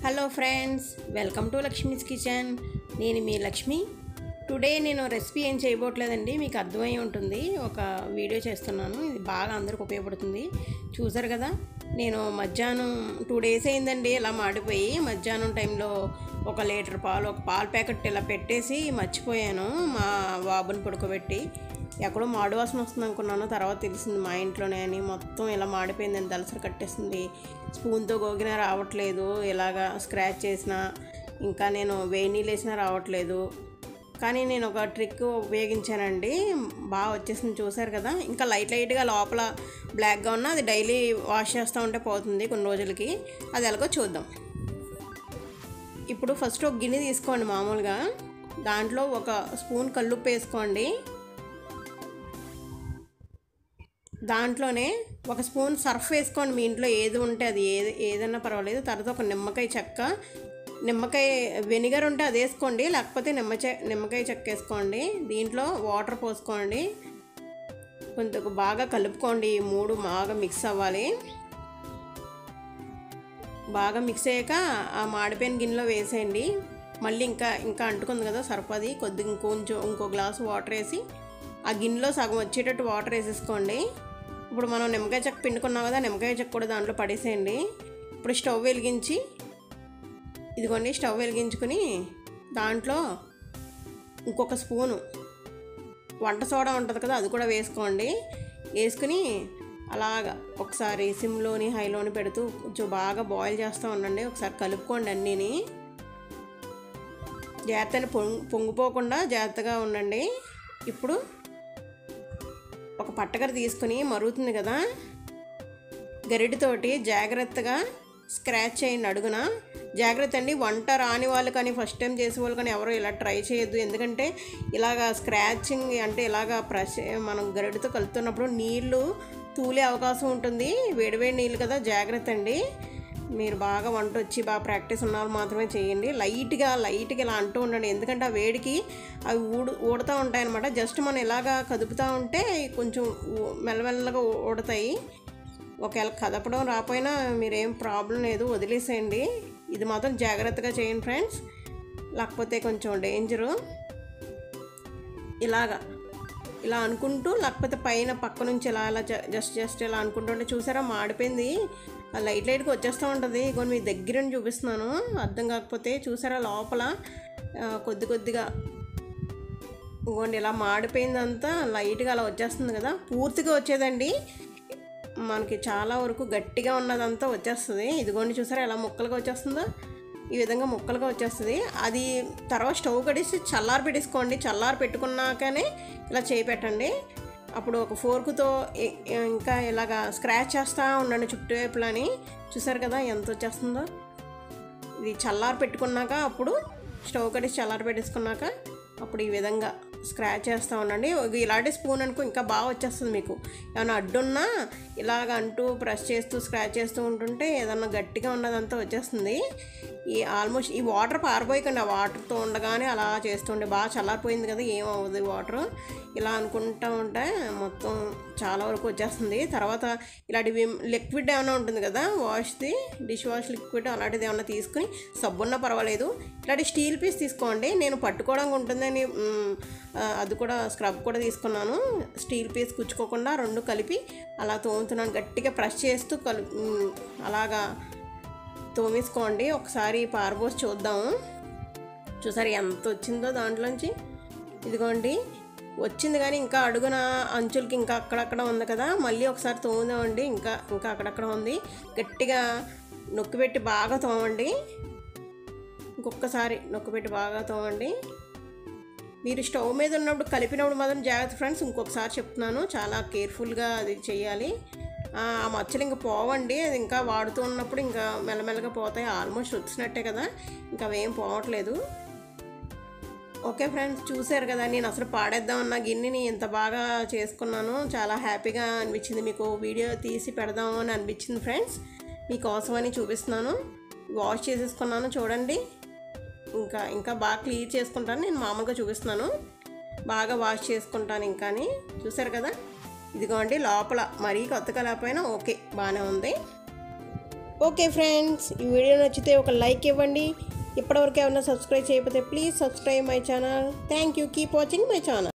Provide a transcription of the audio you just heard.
hello friends welcome to Lakshmi's kitchen నేను మీ Lakshmi today నేను రెసిపీ ఏం చేయబోట్లేదండి మీకు అర్థమై ఉంటుంది ఒక వీడియో చేస్తున్నాను ఇది బాగా అందరికి ఉపయోగపడుతుంది చూసారు కదా నేను మధ్యాహ్నం టూ డేస్ అయిందండి ఇలా మాడిపోయి మధ్యాహ్నం టైంలో ఒక లీటర్ పాలు ఒక పాల ప్యాకెట్ ఇలా పెట్టేసి మర్చిపోయాను మా బాబుని పడుకోబెట్టి ఎక్కడో మాడు వాసన వస్తుంది అనుకున్నాను తర్వాత తెలిసింది మా ఇంట్లోనే అని మొత్తం ఇలా మాడిపోయిందని దలసరి కట్టేసింది స్పూన్తో గోగినా రావట్లేదు ఇలాగా స్క్రాచ్ చేసినా ఇంకా నేను వేడి నీళ్ళు వేసినా రావట్లేదు కానీ నేను ఒక ట్రిక్ ఉపయోగించానండి బాగా వచ్చేసింది చూసారు కదా ఇంకా లైట్ లైట్గా లోపల బ్లాక్గా ఉన్న అది డైలీ వాష్ చేస్తూ ఉంటే పోతుంది కొన్ని రోజులకి అది ఎలాగో చూద్దాం ఇప్పుడు ఫస్ట్ ఒక గిన్నె తీసుకోండి మామూలుగా దాంట్లో ఒక స్పూన్ కల్లుప్పు వేసుకోండి దాంట్లోనే ఒక స్పూన్ సర్ఫ్ వేసుకోండి మీ ఇంట్లో ఏది ఉంటే అది ఏది ఏదన్నా పర్వాలేదు తర్వాత ఒక నిమ్మకాయ చెక్క నిమ్మకాయ వెనిగర్ ఉంటే అది వేసుకోండి లేకపోతే నిమ్మచ నిమ్మకాయ చెక్క వేసుకోండి దీంట్లో వాటర్ పోసుకోండి కొంచెం బాగా కలుపుకోండి ఈ మూడు బాగా మిక్స్ అవ్వాలి బాగా మిక్స్ అయ్యాక ఆ మాడిపోయిన గిన్నెలో వేసేయండి మళ్ళీ ఇంకా ఇంకా అంటుకుంది కదా సరిపది కొద్దిగా ఇంకొంచెం ఇంకో గ్లాసు వాటర్ వేసి ఆ గిన్నెలో సగం వచ్చేటట్టు వాటర్ వేసేసుకోండి ఇప్పుడు మనం నిమ్మకాయ చెక్క పిండుకున్నాం కదా నిమ్మకాయ చెక్క కూడా దాంట్లో పడేసేయండి ఇప్పుడు స్టవ్ వెలిగించి ఇదిగోండి స్టవ్ వెలిగించుకుని దాంట్లో ఇంకొక స్పూను వంట సోడా ఉంటుంది కదా అది కూడా వేసుకోండి వేసుకుని అలాగా ఒకసారి సిమ్లోని హైలోని పెడుతూ కొంచెం బాగా బాయిల్ చేస్తూ ఉండండి ఒకసారి కలుపుకోండి అన్నీని జాగ్రత్తని పొంగు పొంగిపోకుండా జాగ్రత్తగా ఉండండి ఇప్పుడు ఒక పట్టకర తీసుకుని మరుగుతుంది కదా గరిటితోటి జాగ్రత్తగా స్క్రాచ్ చేయండి అడుగున జాగ్రత్త అండి వంట రాని వాళ్ళు కానీ ఫస్ట్ టైం చేసే వాళ్ళు కానీ ఎవరు ఇలా ట్రై చేయొద్దు ఎందుకంటే ఇలాగా స్క్రాచింగ్ అంటే ఇలాగా ప్రెస్ మనం గరిటితో కలుపుతున్నప్పుడు నీళ్లు తూలే అవకాశం ఉంటుంది వేడివేడి నీళ్ళు కదా జాగ్రత్త అండి మీరు బాగా వంట వచ్చి బాగా ప్రాక్టీస్ ఉన్న వాళ్ళు మాత్రమే చేయండి లైట్గా లైట్గా ఇలా అంటూ ఉండండి ఎందుకంటే ఆ వేడికి అవి ఊడు ఊడుతూ ఉంటాయన్నమాట జస్ట్ మనం ఇలాగా కదుపుతూ ఉంటే కొంచెం ఊ- మెల్లమెల్లగా ఊ- ఊడతాయి ఒకవేళ కదపడం రాపోయినా మీరేం ప్రాబ్లం లేదు వదిలేసేయండి ఇది మాత్రం జాగ్రత్తగా చేయండి ఫ్రెండ్స్ లేకపోతే కొంచెం డేంజరు ఇలాగా ఇలా అనుకుంటూ లేకపోతే పైన పక్క నుంచి ఇలా ఇలా జ- జస్ట్ జస్ట్ ఇలా అనుకుంటుంటే చూసారా మాడిపోయింది ఆ లైట్ లైట్గా వచ్చేస్తూ ఉంటుంది ఇగో మీ దగ్గర నుంచి చూపిస్తున్నాను అర్థం కాకపోతే చూసారా లోపల ఆ, కొద్ది కొద్దిగా ఇగోండి ఇలా మాడిపోయిందంతా లైట్గా అలా వచ్చేస్తుంది కదా పూర్తిగా వచ్చేదండి మనకి చాలా వరకు గట్టిగా ఉన్నదంతా వచ్చేస్తుంది ఇదిగోండి చూసారా ఎలా ముక్కలుగా వచ్చేస్తుందో ఈ విధంగా ముక్కలుగా వచ్చేస్తుంది అది తర్వాత స్టవ్ కడిసి చల్లారి పెట్టేసుకోండి చల్లారి పెట్టుకున్నాకనే ఇలా చేయి పెట్టండి అప్పుడు ఒక ఫోర్కుతో ఇ- ఇంకా ఇలాగా స్క్రాచ్ చేస్తూ ఉండండి చుట్టువైపులని చూసారు కదా ఎంత వచ్చేస్తుందో ఇది చల్లారి పెట్టుకున్నాక అప్పుడు స్టవ్ కడిసి చల్లారి పెట్టేసుకున్నాక అప్పుడు ఈ విధంగా స్క్రాచ్ చేస్తూ ఉండండి ఒక ఇలాంటి స్పూన్ అనుకో ఇంకా బాగా వచ్చేస్తుంది మీకు ఏమైనా అడ్డున్నా ఇలాగ అంటూ ప్రెస్ చేస్తూ స్క్రాచ్ చేస్తూ ఉంటుంటే ఏదన్నా గట్టిగా ఉన్నదంతా వచ్చేస్తుంది ఈ ఆల్మోస్ట్ ఈ వాటర్ పారిపోయకండి ఆ వాటర్తో ఉండగానే అలా చేస్తుండే బాగా చల్లారిపోయింది కదా ఏం అవ్వదు ఈ వాటర్ ఇలా అనుకుంటా ఉంటే మొత్తం చాలా వరకు వచ్చేస్తుంది తర్వాత ఇలాంటి లిక్విడ్ ఏమైనా ఉంటుంది కదా వాష్ది డిష్ వాష్ లిక్విడ్ అలాంటిది ఏమైనా తీసుకుని సబ్బున్నా పర్వాలేదు ఇలాంటి స్టీల్ పీస్ తీసుకోండి నేను పట్టుకోవడానికి ఉంటుందని మ్, ఆ, అది కూడా స్క్రబ్ కూడా తీసుకున్నాను స్టీల్ పీస్ కుచ్చుకోకుండా రెండు కలిపి అలా తోముతున్నాను గట్టిగా ప్రెస్ చేస్తూ కలు మ్, అలాగా తోమేసుకోండి ఒకసారి పారబోసి చూద్దాము చూసారు ఎంత వచ్చిందో దాంట్లోంచి ఇదిగోండి వచ్చింది కానీ ఇంకా అడుగున అంచులకి ఇంకా అక్కడక్కడ ఉంది కదా మళ్ళీ ఒకసారి తోముదామండి ఇంకా ఇంకా అక్కడక్కడ ఉంది గట్టిగా నొక్కిపెట్టి బాగా తోమండి ఇంకొకసారి నొక్కిపెట్టి బాగా తోమండి మీరు స్టవ్ మీద ఉన్నప్పుడు కలిపినప్పుడు మాత్రం జాగ్రత్త ఫ్రెండ్స్ ఇంకొకసారి చెప్తున్నాను చాలా కేర్ఫుల్గా అది చేయాలి ఆ ఆ మచ్చలు ఇంకా పోవండి అది ఇంకా వాడుతూ ఉన్నప్పుడు ఇంకా మెల్లమెల్లగా పోతాయి ఆల్మోస్ట్ వచ్చినట్టే కదా ఇంకా అవేం పోవట్లేదు ఓకే ఫ్రెండ్స్ చూశారు కదా నేను అసలు పాడేద్దామన్న గిన్నెని ఇంత బాగా చేసుకున్నాను చాలా హ్యాపీగా అనిపించింది మీకు వీడియో తీసి పెడదాము అని అనిపించింది ఫ్రెండ్స్ మీకోసమని చూపిస్తున్నాను వాష్ చేసేసుకున్నాను చూడండి ఇంకా ఇంకా బాగా క్లీన్ చేసుకుంటాను నేను మామూలుగా చూపిస్తున్నాను బాగా వాష్ చేసుకుంటాను ఇంకాని చూసారు కదా ఇదిగోండి లోపల మరీ కొత్తగా లేకపోయినా ఓకే బాగానే ఉంది ఓకే ఫ్రెండ్స్ ఈ వీడియో నచ్చితే ఒక లైక్ ఇవ్వండి ఇప్పటివరకు ఏమన్నా సబ్స్క్రైబ్ చేయకపోతే please subscribe my channel thank you keep watching my channel